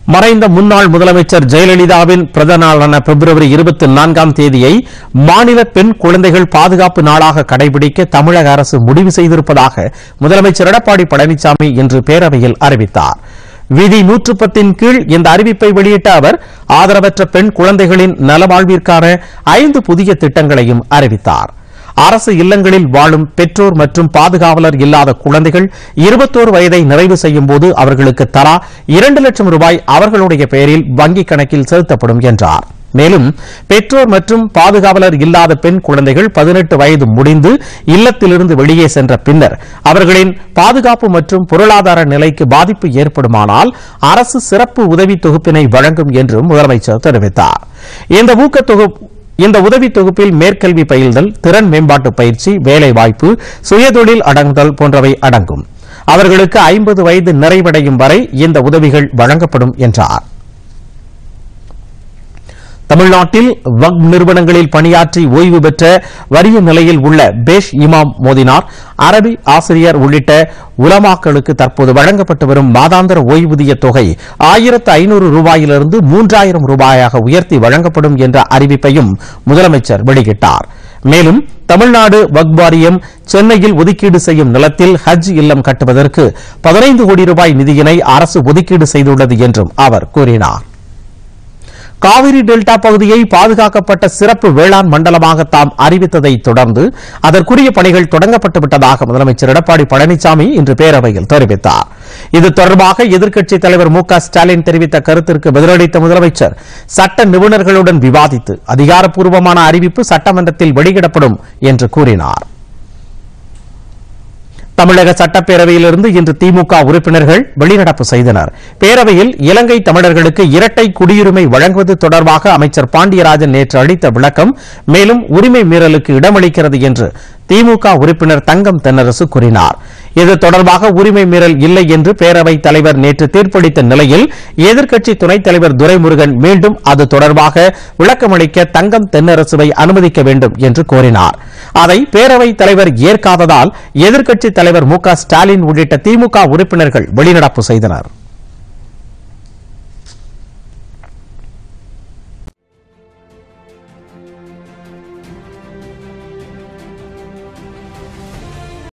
மறைந்த முன்னாள் முதலமைச்சர் ஜெயலலிதாவின் பிறந்த நாளான பிப்ரவரி இருபத்தி நான்காம் தேதியை மாநில பெண் குழந்தைகள் பாதுகாப்பு நாளாக கடைபிடிக்க தமிழக அரசு முடிவு செய்திருப்பதாக முதலமைச்சர் எடப்பாடி பழனிசாமி இன்று பேரவையில் அறிவித்தார் விதி நூற்று பத்தின் கீழ் இந்த அறிவிப்பை வெளியிட்ட அவர் ஆதரவற்ற பெண் குழந்தைகளின் நலவாழ்விற்கான ஐந்து புதிய திட்டங்களையும் அறிவித்தார் அரசு இல்லங்களில் வாழும் பெற்றோர் மற்றும் பாதுகாவலர் இல்லாத குழந்தைகள் இருபத்தோரு வயதை நிறைவு செய்யும் போது அவர்களுக்கு தலா இரண்டு லட்சம் ரூபாய் அவர்களுடைய பெயரில் வங்கிக் கணக்கில் செலுத்தப்படும் என்றார் மேலும் பெற்றோர் மற்றும் பாதுகாவலர் இல்லாத பெண் குழந்தைகள் பதினெட்டு வயது முடிந்து இல்லத்திலிருந்து வெளியே சென்ற பின்னர் அவர்களின் பாதுகாப்பு மற்றும் பொருளாதார நிலைக்கு பாதிப்பு ஏற்படுமானால் அரசு சிறப்பு உதவி தொகுப்பினை வழங்கும் என்றும் முதலமைச்சர் தெரிவித்தார் இந்த ஊக்கத் தொகுப்பு இந்த உதவி தொகுப்பில் மேற்கல்வி பயில்தல் திறன் மேம்பாட்டு பயிற்சி வேலைவாய்ப்பு சுயதொழில் அடங்குதல் போன்றவை அடங்கும் அவர்களுக்கு ஐம்பது வயது நிறைவடையும் வரை இந்த உதவிகள் வழங்கப்படும் என்றார் தமிழ்நாட்டில் வக் நிறுவனங்களில் பணியாற்றி ஓய்வு பெற்ற வறிய நிலையில் உள்ள பேஷ் இமாம் மோதினார் அரபி ஆசிரியர் உள்ளிட்ட உலமாக்களுக்கு தற்போது வழங்கப்பட்டு வரும் மாதாந்திர ஓய்வூதிய தொகை ஆயிரத்து ஐநூறு ரூபாயிலிருந்து மூன்றாயிரம் ரூபாயாக உயர்த்தி வழங்கப்படும் என்ற அறிவிப்பையும் முதலமைச்சர் வெளியிட்டார் மேலும் தமிழ்நாடு வக் வாரியம் சென்னையில் ஒதுக்கீடு செய்யும் நிலத்தில் ஹஜ் இல்லம் கட்டுவதற்கு பதினைந்து கோடி ரூபாய் நிதியினை அரசு ஒதுக்கீடு செய்துள்ளது என்றும் அவர் கூறினார் காவிரி டெல்டா பகுதியை பாதுகாக்கப்பட்ட சிறப்பு வேளாண் மண்டலமாக தாம் அறிவித்ததை தொடர்ந்து அதற்குரிய பணிகள் தொடங்கப்பட்டு விட்டதாக முதலமைச்சர் எடப்பாடி பழனிசாமி இன்று பேரவையில் தெரிவித்தார் இது தொடர்பாக எதிர்க்கட்சித் தலைவர் மு க ஸ்டாலின் தெரிவித்த கருத்திற்கு பதிலளித்த முதலமைச்சர் சட்ட நிபுணர்களுடன் விவாதித்து அதிகாரப்பூர்வமான அறிவிப்பு சட்டமன்றத்தில் வெளியிடப்படும் என்று கூறினார் தமிழக சட்டப்பேரவையிலிருந்து இன்று திமுக உறுப்பினர்கள் வெளிநடப்பு செய்தனர் பேரவையில் இலங்கை தமிழர்களுக்கு இரட்டை குடியுரிமை வழங்குவது தொடர்பாக அமைச்சர் பாண்டியராஜன் நேற்று அளித்த விளக்கம் மேலும் உரிமை மீறலுக்கு இடமளிக்கிறது என்று திமுக உறுப்பினர் தங்கம் தென்னரசு கூறினார் இது தொடர்பாக உரிமை மீறல் இல்லை என்று பேரவைத் தலைவர் நேற்று தீர்ப்பளித்த நிலையில் எதிர்க்கட்சி துணைத் தலைவர் துரைமுருகன் மீண்டும் அது தொடர்பாக விளக்கமளிக்க தங்கம் தென்னரசுவை அனுமதிக்க வேண்டும் என்று கோரினார் அதை பேரவைத் தலைவர் ஏற்காததால் எதிர்க்கட்சித் தலைவர் மு க ஸ்டாலின் உள்ளிட்ட திமுக உறுப்பினர்கள் வெளிநடப்பு செய்தனர்